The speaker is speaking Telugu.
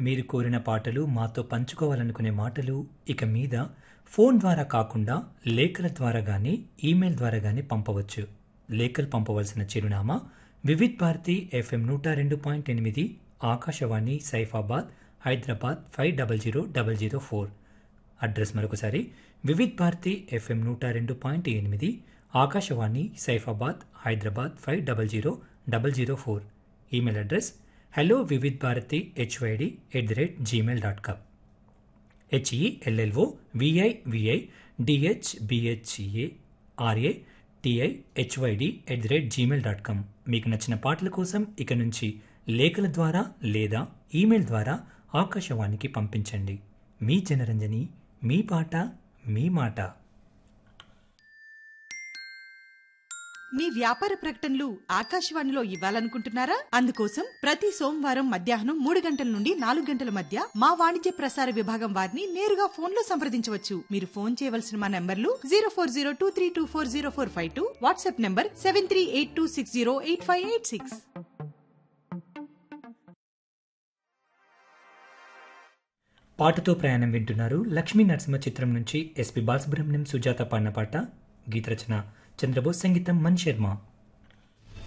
మీరు కోరిన పాటలు మాతో పంచుకోవాలనుకునే మాటలు ఇక మీద ఫోన్ ద్వారా కాకుండా లేఖల ద్వారా కానీ ఈమెయిల్ ద్వారా కానీ పంపవచ్చు లేఖలు పంపవలసిన చిరునామా వివిధ్ భారతి ఎఫ్ఎం నూట రెండు పాయింట్ ఎనిమిది Akashvani Saifabad Hyderabad five double zero double zero four address మరొకసారి వివిధ్ భారతి ఎఫ్ఎం నూట రెండు పాయింట్ ఎనిమిది Akashvani Saifabad Hyderabad five double zero double zero four email address hello Vividh Bharati H Y D at the rate Gmail dot com H E L L O V I V I D H B H A R A T I H Y D at the rate Gmail dot com మీకు నచ్చిన పాటల కోసం ఇక నుంచి లేఖల ద్వారా లేదా ఈమెయిల్ ద్వారా ఆకాశవాణికి పంపించండి మీ జనరంజని మీ పాట మీ మాట మీ వ్యాపార ప్రకటనలు ఆకాశవాణిలో ఇవ్వాలనుకుంటున్నారా అందుకోసం ప్రతి సోమవారం మధ్యాహ్నం మూడు గంటల నుండి నాలుగు గంటల మధ్య మా వాణిజ్య ప్రసార విభాగం వారిని నేరుగా ఫోన్ లో సంప్రదించవచ్చు మీరు ఫోన్ చేయవలసిన మా నంబర్లు zero four zero two three two four zero four five two WhatsApp number seven three eight two six zero eight five eight six పాటతో ప్రయాణం వింటున్నారు లక్ష్మీ నరసింహ చిత్రం నుంచి ఎస్పి బాలసుబ్రహ్మణ్యం సుజాత పాడిన పాట గీత రచన చంద్రబోస్ సంగీతం మణి శర్మ